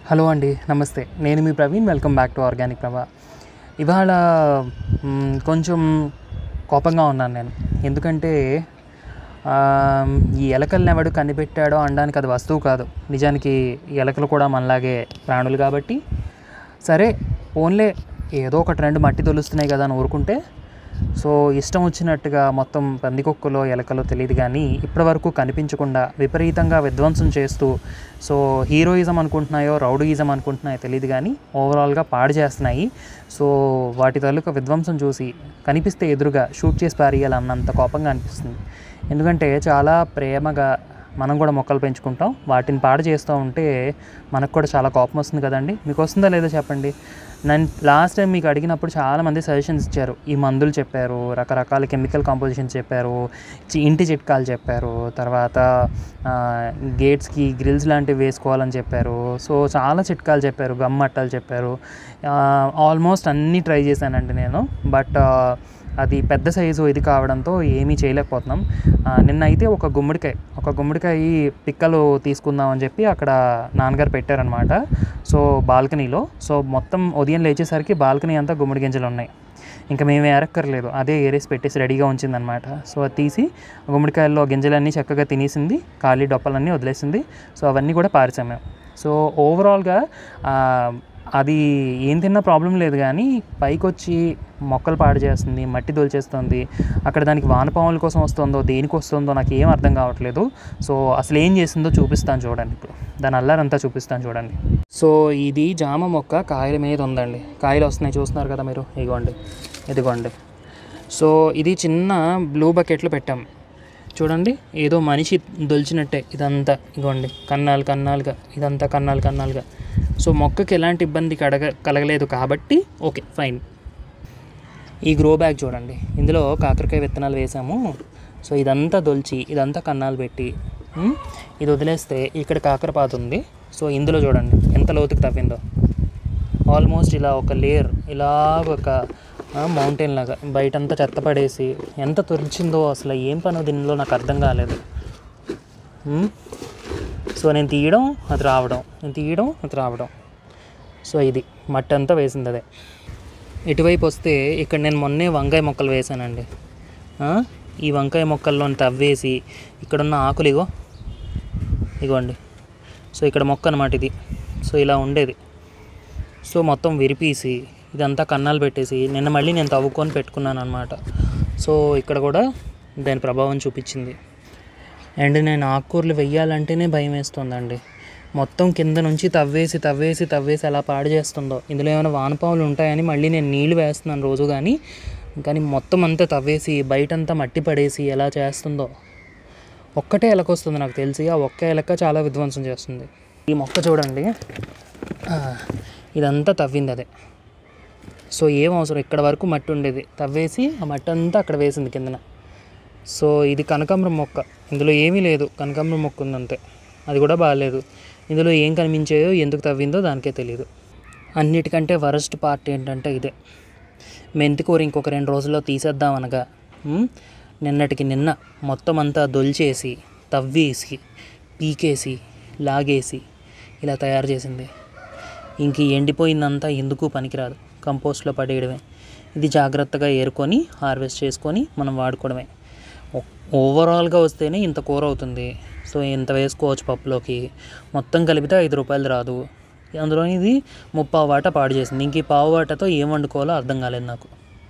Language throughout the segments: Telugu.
హలో అండి నమస్తే నేను మీ Praveen welcome back to organic Prabha ఇవాళ మ్, కొంచెం కోపంగా ఉన్నాను నేను ఎందుకంటే ఆ, ఈ ఎలకల్ని ఎవడు కనిపెట్టాడో అనడానికి అది వస్తువు కాదు నిజానికి ఈ ఎలకలు కూడా మనలాగే ప్రాణులు కాబట్టి సరే ఓన్లే ఏదో ఒక ట్రెండ్ మట్టి తొలుస్తున్నాయి కదా అని ఊరుకుంటే సో ఇష్టం వచ్చినట్టుగా మొత్తం పందికొక్కులో ఎలకలో తెలియదు కానీ ఇప్పటివరకు కనిపించకుండా విపరీతంగా విధ్వంసం చేస్తూ సో హీరోయిజం అనుకుంటున్నాయో రౌడీయిజం అనుకుంటున్నాయో తెలియదు కానీ ఓవరాల్గా పాడు చేస్తున్నాయి సో వాటి తాలూకా విధ్వంసం చూసి కనిపిస్తే ఎదురుగా షూట్ చేసి పారేయాలన్నంత కోపంగా అనిపిస్తుంది ఎందుకంటే చాలా ప్రేమగా మనం కూడా మొక్కలు పెంచుకుంటాం వాటిని పాడు చేస్తూ ఉంటే మనకు కూడా చాలా కోపం వస్తుంది కదండి మీకు వస్తుందా లేదో చెప్పండి నేను లాస్ట్ టైం మీకు అడిగినప్పుడు చాలామంది సజెషన్స్ ఇచ్చారు ఈ మందులు చెప్పారు రకరకాల కెమికల్ కాంపోజిషన్స్ చెప్పారు చి- ఇంటి చిట్కాలు చెప్పారు తర్వాత గేట్స్కి గ్రిల్స్ లాంటివి వేసుకోవాలని చెప్పారు సో చాలా చిట్కాలు చెప్పారు గమ్ అట్టాలు చెప్పారు ఆల్మోస్ట్ అన్నీ ట్రై చేశానండి నేను బట్ అది పెద్ద సైజు ఇది కావడంతో ఏమీ చేయలేకపోతున్నాం ఆ, నిన్న అయితే ఒక గుమ్మడికాయ ఒక గుమ్మడికాయ పిక్కలు తీసుకుందాం అని చెప్పి అక్కడ నాన్నగారు పెట్టారనమాట సో బాల్కనీలో సో మొత్తం ఉదయం లేచేసరికి బాల్కనీ అంతా గుమ్మడి గింజలు ఉన్నాయి ఇంకా మేము ఏరక్కర్లేదు అదే ఏరేసి పెట్టేసి రెడీగా ఉంచిందనమాట సో అది తీసి గుమ్మడికాయల్లో గింజలన్నీ చక్కగా తినేసింది ఖాళీ డొప్పలన్నీ వదిలేసింది సో అవన్నీ కూడా పారేసాం మేము సో ఓవరాల్గా అది ఏం తిన్నా ప్రాబ్లం లేదు కానీ పైకి వచ్చి మొక్కలు పాడు చేస్తుంది మట్టి దొలిచేస్తుంది అక్కడ దానికి వానపాముల కోసం వస్తుందో దేనికి వస్తుందో నాకు ఏం అర్థం కావట్లేదు సో అసలు ఏం చేసిందో చూపిస్తాను చూడండి ఇప్పుడు దాని అల్లారంతా చూపిస్తాను చూడండి సో ఇది జామ మొక్క కాయల మీద ఉందండి కాయలు వస్తున్నాయి చూస్తున్నారు కదా మీరు ఇదిగోండి ఇదిగోండి సో ఇది చిన్న బ్లూ బకెట్లో పెట్టాం చూడండి ఏదో మనిషి దొలిచినట్టే ఇదంతా ఇగోండి కన్నాలు కన్నాలుగా ఇదంతా కన్నాలు కన్నాలుగా సో మొక్కకి ఎలాంటి ఇబ్బంది కడగ కలగలేదు కాబట్టి ఓకే ఫైన్ ఈ గ్రో బ్యాగ్ చూడండి ఇందులో కాకరకాయ విత్తనాలు వేసాము సో ఇదంతా దొల్చి ఇదంతా కన్నాలు పెట్టి ఉమ్, ఇది వదిలేస్తే ఇక్కడ కాకరపాత ఉంది సో ఇందులో చూడండి ఎంత లోతుకు తవ్విందో ఆల్మోస్ట్ ఇలా ఒక లేయర్ ఇలా ఒక మౌంటైన్ లాగా బయటంతా చెత్త పడేసి ఎంత తురిచిందో అసలు ఏం పనో దీనిలో నాకు అర్థం కాలేదు ఉమ్, సో నేను తీయడం అది రావడం నేను తీయడం అది రావడం సో ఇది మట్టి అంతా వేసింది అదే ఇటువైపు వస్తే ఇక్కడ నేను మొన్నే వంకాయ మొక్కలు వేసానండి ఆ, ఈ వంకాయ మొక్కల్లో తవ్వేసి ఇక్కడున్న ఆకులు ఇగో ఇగోండి సో ఇక్కడ మొక్క అనమాట ఇది సో ఇలా ఉండేది సో మొత్తం విరిపీసి ఇదంతా కన్నాలు పెట్టేసి నిన్న మళ్ళీ నేను తవ్వుకొని పెట్టుకున్నాను అనమాట సో ఇక్కడ కూడా దాని ప్రభావం చూపించింది అండ్ నేను ఆకుకూరలు వెయ్యాలంటేనే భయం వేస్తుందండి మొత్తం కింద నుంచి తవ్వేసి తవ్వేసి తవ్వేసి అలా పాడు చేస్తుందో ఇందులో ఏమైనా వానపాములు ఉంటాయని మళ్ళీ నేను నీళ్లు వేస్తున్నాను రోజు కానీ కానీ మొత్తం అంతా తవ్వేసి బయటంతా మట్టి పడేసి ఎలా చేస్తుందో ఒక్కటే ఎలకొస్తుంది నాకు తెలిసి ఆ ఒక్క ఎలక చాలా విధ్వంసం చేస్తుంది ఈ మొక్క చూడండి ఆ, ఇదంతా తవ్వింది అదే సో ఏం అవసరం ఇక్కడ వరకు మట్టి ఉండేది తవ్వేసి ఆ మట్టి అంతా అక్కడ వేసింది కిందన సో ఇది కనకాంబరం మొక్క ఇందులో ఏమీ లేదు కనకాంబరం మొక్క ఉందంతే అది కూడా బాగాలేదు ఇందులో ఏం కనిపించాయో ఎందుకు తవ్విందో దానికే తెలియదు అన్నిటికంటే వరస్ట్ పార్ట్ ఏంటంటే ఇదే మెంతికూర ఇంకొక రెండు రోజుల్లో తీసేద్దాం అనగా ఉమ్, నిన్నటికి నిన్న మొత్తం అంతా దొల్చేసి తవ్వేసి పీకేసి లాగేసి ఇలా తయారు చేసింది ఇంక ఈ ఎండిపోయిందంతా ఎందుకు పనికిరాదు కంపోస్ట్లో పడేయడమే ఇది జాగ్రత్తగా ఏరుకొని హార్వెస్ట్ చేసుకొని మనం వాడుకోవడమే ఓ- ఓవరాల్గా వస్తేనే ఇంత కూర అవుతుంది సో ఇంత వేసుకోవచ్చు పప్పులోకి మొత్తం కలిపితే ఐదు రూపాయలు రాదు అందులో ఇది ముప్పావు వాట పాడు చేసింది ఇంక ఈ పావు వాటతో ఏం వండుకోవాలో అర్థం కాలేదు నాకు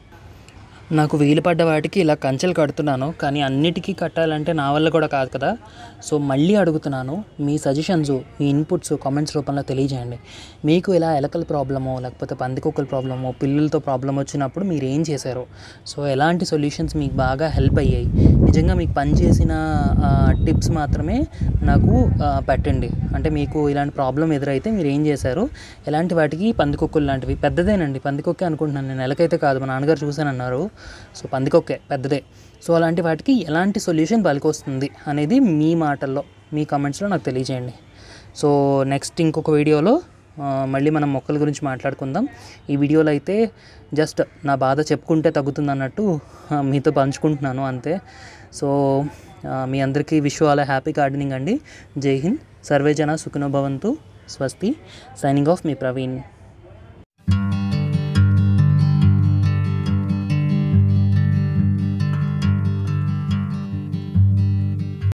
నాకు వీలు పడ్డ వాటికి ఇలా కంచెలు కడుతున్నాను కానీ అన్నిటికీ కట్టాలంటే నా వల్ల కూడా కాదు కదా సో మళ్ళీ అడుగుతున్నాను మీ సజెషన్స్ మీ ఇన్పుట్స్ కామెంట్స్ రూపంలో తెలియజేయండి మీకు ఇలా ఎలకల ప్రాబ్లమో లేకపోతే పందికొక్కల ప్రాబ్లమో పిల్లలతో ప్రాబ్లం వచ్చినప్పుడు మీరు ఏం చేశారు సో ఎలాంటి సొల్యూషన్స్ మీకు బాగా హెల్ప్ అయ్యాయి నిజంగా మీకు పనిచేసిన టిప్స్ మాత్రమే నాకు ఆ, పెట్టండి అంటే మీకు ఇలాంటి ప్రాబ్లం ఎదురైతే మీరు ఏం చేశారు ఎలాంటి వాటికి పందికొక్కులు లాంటివి పెద్దదేనండి పందికొక్కే అనుకుంటున్నాను నేను ఎలకైతే కాదు మా నాన్నగారు చూశానన్నారు సో పందికొక్కే పెద్దదే సో అలాంటి వాటికి ఎలాంటి సొల్యూషన్ పలికొస్తుంది అనేది మీ మాటల్లో మీ కామెంట్స్లో నాకు తెలియజేయండి సో నెక్స్ట్ ఇంకొక వీడియోలో ఆ, మళ్ళీ మనం మొక్కల గురించి మాట్లాడుకుందాం ఈ వీడియోలో అయితే జస్ట్ నా బాధ చెప్పుకుంటే తగ్గుతుంది అన్నట్టు ఆ, మీతో పంచుకుంటున్నాను అంతే సో ఆ, మీ అందరికీ విష్ ఆల్ హ్యాపీ గార్డెనింగ్ అండి జై హింద్ సర్వే జన సుఖినో భవంతు స్వస్తి సైనింగ్ ఆఫ్ మీ ప్రవీణ్